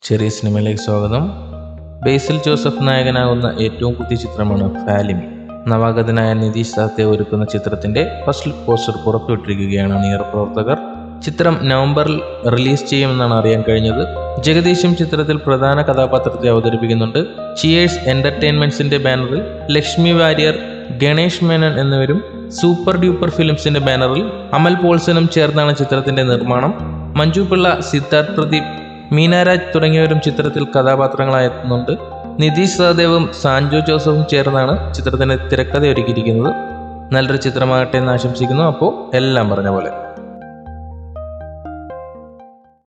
ചെറിയ സിനിമയിലേക്ക് സ്വാഗതം ബേസിൽ ജോസഫ് നായകനാകുന്ന ഏറ്റവും പുതിയ ചിത്രമാണ് ഫാലിമി നവാഗതനായ നിതീഷ് സാഹ്തെ ഒരുക്കുന്ന ചിത്രത്തിന്റെ ഫസ്റ്റ് ലുക്ക് പോസ്റ്റർ പുറത്തുവിട്ടിരിക്കുകയാണ് അണിയർ പ്രവർത്തകർ ചിത്രം നവംബറിൽ റിലീസ് ചെയ്യുമെന്നാണ് അറിയാൻ കഴിഞ്ഞത് ജഗദീശും ചിത്രത്തിൽ പ്രധാന കഥാപാത്രത്തെ അവതരിപ്പിക്കുന്നുണ്ട് ചിയേഴ്സ് എന്റർടൈൻമെന്റ്സിന്റെ ബാനറിൽ ലക്ഷ്മി വാര്യർ ഗണേഷ് മേനൻ എന്നിവരും സൂപ്പർ ഡ്യൂപ്പർ ഫിലിംസിന്റെ ബാനറിൽ അമൽ പോൾസനും ചേർന്നാണ് ചിത്രത്തിന്റെ നിർമ്മാണം മഞ്ജു പിള്ള സിദ്ധാർത്ഥ് പ്രദീപ് മീനാരാജ് തുടങ്ങിയവരും ചിത്രത്തിൽ കഥാപാത്രങ്ങളായി എത്തുന്നുണ്ട് നിതീഷ് സഹദേവും സാൻജോ ജോസഫും ചേർന്നാണ് ചിത്രത്തിന്റെ തിരക്കഥ ഒരുക്കിയിരിക്കുന്നത് നല്ലൊരു ചിത്രമാകട്ടെ എന്ന് ആശംസിക്കുന്നു അപ്പോൾ എല്ലാം പറഞ്ഞ പോലെ